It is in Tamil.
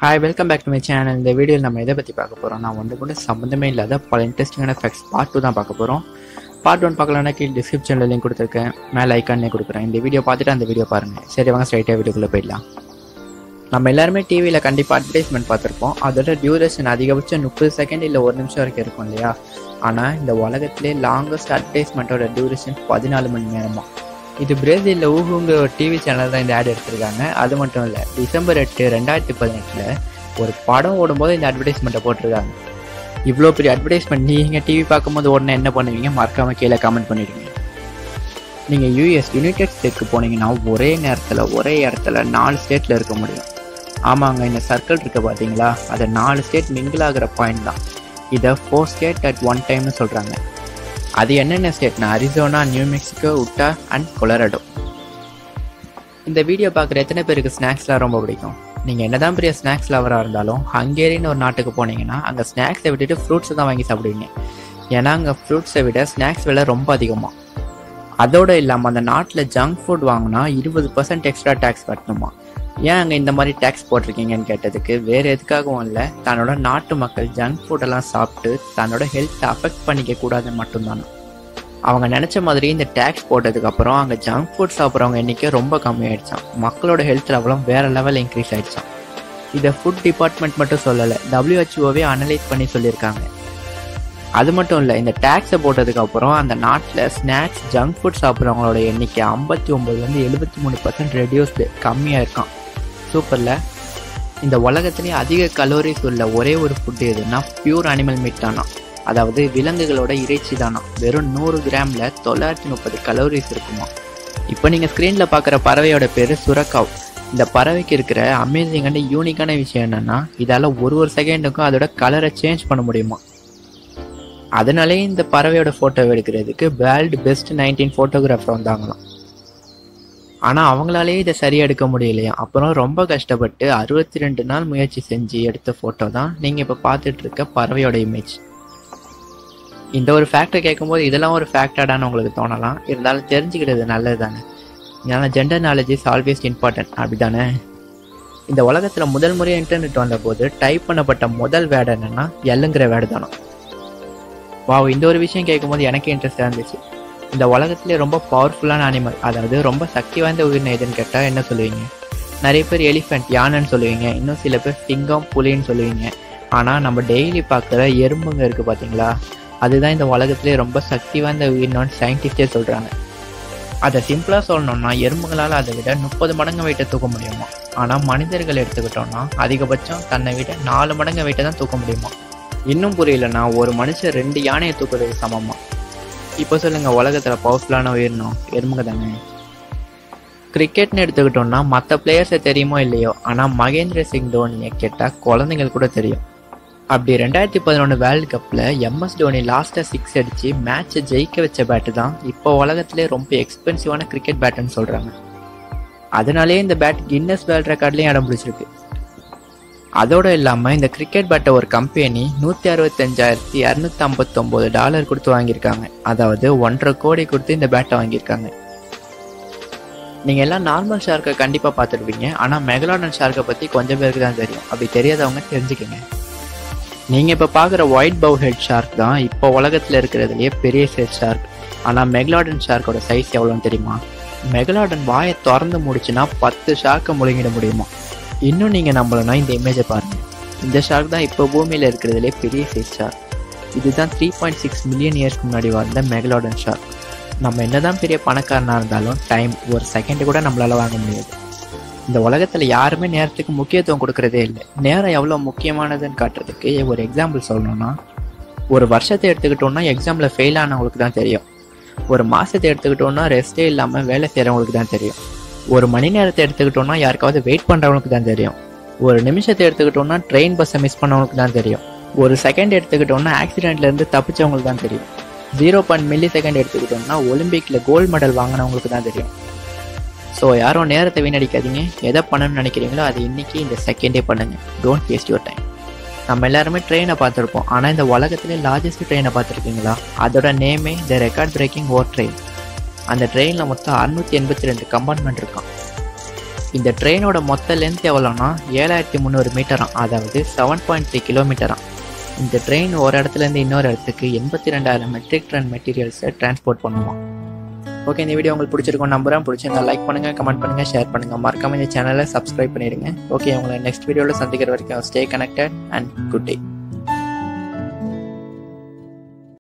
hi welcome back to my channel இந்த வீடியோவில் நம்ம எதை பற்றி பார்க்க போகிறோம் நான் ஒன்று கூட சம்மந்தமே இல்லாத பல இன்ட்ரெஸ்டிங்கான ஃபேக்ட்ஸ் பார்ட் டூ தான் பார்க்க போகிறோம் பார்ட் ஒன் பார்க்கலன்னா கீழே டிஸ்கிரிப்ஷனில் லிங்க் கொடுத்துருக்கேன் மேலே ஐக்கானே கொடுக்குறேன் இந்த வீடியோ பார்த்துட்டு அந்த வீடியோ பாருங்கள் சரி வாங்க ஸ்ட்ரைட்டாக வீடியோக்குள்ளே போயிடலாம் நம்ம எல்லாருமே டிவியில் கண்டிப்பாக அட்வர்டைஸ்மெண்ட் பார்த்துருப்போம் அதோட டியூரேஷன் அதிகபட்சம் முப்பது செகண்ட் இல்லை ஒரு நிமிஷம் வரைக்கும் இருக்கும் இல்லையா ஆனால் இந்த உலகத்திலே லாங்கஸ்ட் அட்வர்டைஸ்மெண்ட்டோட டியூரேஷன் பதினாலு மணி நேரமா இது பிரேசிலில் ஊகுங்கிற ஒரு டிவி சேனல் தான் இந்த ஆட் எடுத்திருக்காங்க அது மட்டும் இல்லை டிசம்பர் எட்டு ரெண்டாயிரத்தி பதினெட்டில் ஒரு படம் ஓடும்போது இந்த அட்வர்டைஸ்மெண்ட்டை போட்டிருக்காங்க இவ்வளோ பெரிய அட்வர்டைஸ்மெண்ட் நீங்கள் டிவி பார்க்கும்போது உடனே என்ன பண்ணுவீங்க மறக்காம கீழே கமெண்ட் பண்ணிடுங்க நீங்கள் யூஎஸ் யுனைடெட் ஸ்டேட்க்கு போனீங்கன்னா ஒரே நேரத்தில் ஒரே இடத்துல நாலு ஸ்டேட்டில் இருக்க முடியும் ஆமாங்க இந்த சர்க்கிள் இருக்கு பார்த்தீங்களா அது நாலு ஸ்டேட் மிங்கிள் ஆகிற பாயிண்ட் தான் இதை ஃபோர் ஸ்டேட் அட் ஒன் டைம்னு சொல்கிறாங்க அது என்னென்ன ஸ்டேட்னா Arizona New Mexico Utah and Colorado இந்த வீடியோ பார்க்குற எத்தனை பேருக்கு ஸ்நாக்ஸ்லாம் ரொம்ப பிடிக்கும் நீங்கள் என்னதான் பெரிய ஸ்நாக்ஸ் லவராக இருந்தாலும் ஹங்கேரின்னு ஒரு நாட்டுக்கு போனீங்கன்னா அங்கே ஸ்நாக்ஸை விட்டுட்டு ஃப்ரூட்ஸை தான் வாங்கி சாப்பிடுவீங்க ஏன்னா அங்கே ஃப்ரூட்ஸை விட ஸ்நாக்ஸ் விலை ரொம்ப அதிகமாக அதோட இல்லாமல் அந்த நாட்டில் ஜங்க் ஃபுட் வாங்கினா இருபது பர்சன்ட் எக்ஸ்ட்ரா டேக்ஸ் கட்டணுமா ஏன் அங்கே இந்த மாதிரி டேக்ஸ் போட்டிருக்கீங்கன்னு கேட்டதுக்கு வேறு எதுக்காகவும் இல்லை தன்னோட நாட்டு மக்கள் ஜங்க் ஃபுட்டெல்லாம் சாப்பிட்டு தன்னோட ஹெல்த்தை அஃபெக்ட் பண்ணிக்க கூடாதுன்னு மட்டும்தானே அவங்க நினச்ச மாதிரி இந்த டேக்ஸ் போட்டதுக்கு அப்புறம் அங்கே ஜங்க் ஃபுட் சாப்பிட்றவங்க எண்ணிக்கை ரொம்ப கம்மியாயிடுச்சான் மக்களோட ஹெல்த் லெவலும் வேற லெவல் இன்க்ரீஸ் ஆயிடுச்சான் இதை ஃபுட் டிபார்ட்மெண்ட் மட்டும் சொல்லலை டபிள்யூஹெச்ஓவே அனலைஸ் பண்ணி சொல்லியிருக்காங்க அது மட்டும் இல்லை இந்த டேக்ஸை போட்டதுக்கு அப்புறம் அந்த நாட்டில் ஸ்நாக்ஸ் ஜங்க் ஃபுட் சாப்பிட்றவங்களோட எண்ணிக்கை ஐம்பத்தி ஒம்பதுலேருந்து எழுபத்தி மூணு பர்சன்ட் ரெடியூஸ்டு கம்மியாக இருக்கான் சூப்பரில் இந்த உலகத்துலேயே அதிக கலோரிஸ் உள்ள ஒரே ஒரு ஃபுட்டு எதுனா பியூர் அனிமல் மீட் தானா அதாவது விலங்குகளோட இறைச்சி தானா வெறும் நூறு கிராமில் தொள்ளாயிரத்தி முப்பது கலோரிஸ் இருக்குமா இப்போ நீங்கள் ஸ்க்ரீனில் பார்க்குற பறவையோட பேர் சுரக்காவ் இந்த பறவைக்கு இருக்கிற அமேசிங்கான யூனிக்கான விஷயம் என்னன்னா இதால் ஒரு ஒரு செகண்டுக்கும் அதோட கலரை சேஞ்ச் பண்ண முடியுமா அதனாலே இந்த பறவையோட ஃபோட்டோ எடுக்கிறதுக்கு வேர்ல்டு பெஸ்ட் நைன்டீன் ஃபோட்டோகிராஃபர் வந்தாங்களாம் ஆனால் அவங்களாலே இதை சரியாக எடுக்க முடியலையா அப்புறம் ரொம்ப கஷ்டப்பட்டு அறுபத்தி ரெண்டு நாள் முயற்சி செஞ்சு எடுத்த ஃபோட்டோ தான் நீங்கள் இப்போ பார்த்துட்டு இருக்க பறவையோட இமேஜ் இந்த ஒரு ஃபேக்டை கேட்கும்போது இதெல்லாம் ஒரு ஃபேக்டாடான்னு உங்களுக்கு தோணலாம் இருந்தாலும் தெரிஞ்சுக்கிறது நல்லது தானே ஏன்னா gender knowledge is always important அப்படி தானே இந்த உலகத்தில் முதல் முறையாக இன்டர்நெட் வந்தபோது டைப் பண்ணப்பட்ட முதல் வேர்டு என்னன்னா எல்லுங்கிற வேர்டு தானோ வாவ் இந்த ஒரு விஷயம் கேட்கும்போது எனக்கே இன்ட்ரெஸ்டாக இருந்துச்சு இந்த உலகத்திலே ரொம்ப பவர்ஃபுல்லான அனிமல் அதாவது ரொம்ப சக்தி வாய்ந்த உயிரினம் எதுன்னு கேட்டால் என்ன சொல்லுவீங்க நிறைய பேர் எலிஃபென்ட் யானைன்னு சொல்லுவீங்க இன்னும் சில பேர் சிங்கம் புலின்னு சொல்லுவீங்க ஆனால் நம்ம டெய்லி பார்க்குற எறும்புங்க இருக்குது பார்த்தீங்களா அதுதான் இந்த உலகத்திலே ரொம்ப சக்தி வாய்ந்த உயிரினம்னு சயின்டிஸ்டே சொல்கிறாங்க அதை சிம்பிளாக சொல்லணும்னா எறும்புகளால் அதை விட முப்பது மடங்கு வெயிட்டை தூக்க முடியுமா ஆனால் மனிதர்கள் எடுத்துக்கிட்டோம்னா அதிகபட்சம் தன்னை விட நாலு மடங்கு வெயிட்டை தான் தூக்க முடியுமா இன்னும் புரியலன்னா ஒரு மனுஷன் ரெண்டு யானையை தூக்குறதுக்கு சமமா இப்போ சொல்லுங்க உலகத்துல பவர்ஃபுல்லான உயிரினம் எறும்புங்க தானே கிரிக்கெட்னு எடுத்துக்கிட்டோம்னா மற்ற பிளேயர்ஸை தெரியுமோ இல்லையோ ஆனால் மகேந்திர சிங் தோனியை கேட்டால் குழந்தைங்களுக்கு கூட தெரியும் அப்படி ரெண்டாயிரத்தி பதினொன்று வேர்ல்டு கப்பில் எம்எஸ் தோனி லாஸ்ட்டாக சிக்ஸ் அடித்து மேட்சை ஜெயிக்க வச்ச பேட்டு தான் இப்போ உலகத்திலே ரொம்ப எக்ஸ்பென்சிவான கிரிக்கெட் பேட்டுன்னு சொல்கிறாங்க அதனாலே இந்த பேட் கின்னஸ் வேர்ல்ட் ரெக்கார்ட்லேயும் இடம் பிடிச்சிருக்கு அதோடு இல்லாமல் இந்த கிரிக்கெட் பேட்டை ஒரு கம்பெனி நூற்றி அறுபத்தஞ்சாயிரத்தி இரநூத்தி ஐம்பத்தொம்போது டாலர் கொடுத்து வாங்கியிருக்காங்க அதாவது ஒன்றரை கோடி கொடுத்து இந்த பேட்டை வாங்கியிருக்காங்க நீங்கள் எல்லாம் நார்மல் ஷார்க்கை கண்டிப்பாக பார்த்துருப்பீங்க ஆனால் மெகலாடன் ஷார்க்கை பற்றி கொஞ்சம் பேருக்கு தான் தெரியும் அப்படி தெரியாதவங்க தெரிஞ்சுக்கங்க நீங்கள் இப்போ பார்க்குற ஒயிட் பவு ஹெட் ஷார்க் தான் இப்போ உலகத்தில் இருக்கிறதுலையே பெரிய சைஸ் ஷார்க் ஆனால் மெகலாடன் ஷார்க்கோட சைஸ் எவ்வளோன்னு தெரியுமா மெகலாடன் வாயை திறந்து முடிச்சுன்னா பத்து ஷார்க்கை முழுங்கிட முடியுமா இன்னும் நீங்கள் நம்பலன்னா இந்த இமேஜை பாருங்கள் இந்த ஷார்க் தான் இப்போ பூமியில் இருக்கிறதுலே பெரிய சைஸ் ஷார்க் இதுதான் த்ரீ பாயிண்ட் சிக்ஸ் மில்லியன் இயர்ஸ்க்கு முன்னாடி வாழ்ந்த மெகலாடன் ஷார்க் நம்ம என்னதான் பெரிய பணக்காரனாக இருந்தாலும் டைம் ஒரு செகண்ட் கூட நம்மளால வாங்க முடியாது இந்த உலகத்தில் யாருமே நேரத்துக்கு முக்கியத்துவம் கொடுக்கறதே இல்லை நேரம் எவ்வளோ முக்கியமானதுன்னு காட்டுறதுக்கு ஒரு எக்ஸாம்பிள் சொல்லணும்னா ஒரு வருஷத்தை எடுத்துக்கிட்டோம்னா எக்ஸாமில் ஃபெயில் ஆனவங்களுக்கு தான் தெரியும் ஒரு மாதத்தை எடுத்துக்கிட்டோம்னா ரெஸ்டே இல்லாமல் வேலை செய்கிறவங்களுக்கு தான் தெரியும் ஒரு மணி நேரத்தை எடுத்துக்கிட்டோம்னா யாருக்காவது வெயிட் பண்ணுறவங்களுக்கு தான் தெரியும் ஒரு நிமிஷத்தை எடுத்துக்கிட்டோம்னா ட்ரெயின் பஸ்ஸை மிஸ் பண்ணவங்களுக்கு தான் தெரியும் ஒரு செகண்ட் எடுத்துக்கிட்டோம்னா ஆக்சிடென்ட்லேருந்து தப்பிச்சவங்களுக்கு தான் தெரியும் ஜீரோ பாயிண்ட் மில்லி செகண்ட் எடுத்துக்கிட்டோம்னா ஒலிம்பிக்கில் கோல்டு மெடல் வாங்கினவங்களுக்கு தான் தெரியும் ஸோ யாரும் நேரத்தை வீணடிக்காதீங்க எதை பண்ணணும்னு நினைக்கிறீங்களோ அது இன்னைக்கு இந்த செகண்டே பண்ணுங்க டோன்ட் வேஸ்ட் யுவர் டைம் நம்ம எல்லாருமே ட்ரெயினை பார்த்துருப்போம் ஆனால் இந்த உலகத்திலே லார்ஜஸ்ட் ட்ரெயினை பார்த்துருக்கீங்களா அதோட நேமே the record breaking ore train அந்த ட்ரெயினில் மொத்தம் அறுநூத்தி எண்பத்தி ரெண்டு கம்பார்ட்மெண்ட் இருக்கான் இந்த ட்ரெயினோட மொத்த லென்த் எவ்வளோனா ஏழாயிரத்தி முந்நூறு மீட்டராம் அதாவது செவன் பாயிண்ட் த்ரீ கிலோமீட்டராம் இந்த ட்ரெயின் ஒரு இடத்துலேருந்து இன்னொரு இடத்துக்கு எண்பத்தி ரெண்டாயிரம் மெட்ரிக் டன் மெட்டீரியல்ஸை டிரான்ஸ்போர்ட் பண்ணுவான் ஓகே இந்த வீடியோ உங்களுக்கு பிடிச்சிருக்கும் நம்புறேன் பிடிச்சிருந்தா லைக் பண்ணுங்க கமெண்ட் பண்ணுங்க ஷேர் பண்ணுங்க மறக்காம இந்த சேனலை சப்ஸ்கிரைப் பண்ணிடுங்க ஓகே உங்களை நெக்ஸ்ட் வீடியோவில் சந்திக்கிற வரைக்கும் stay connected and good day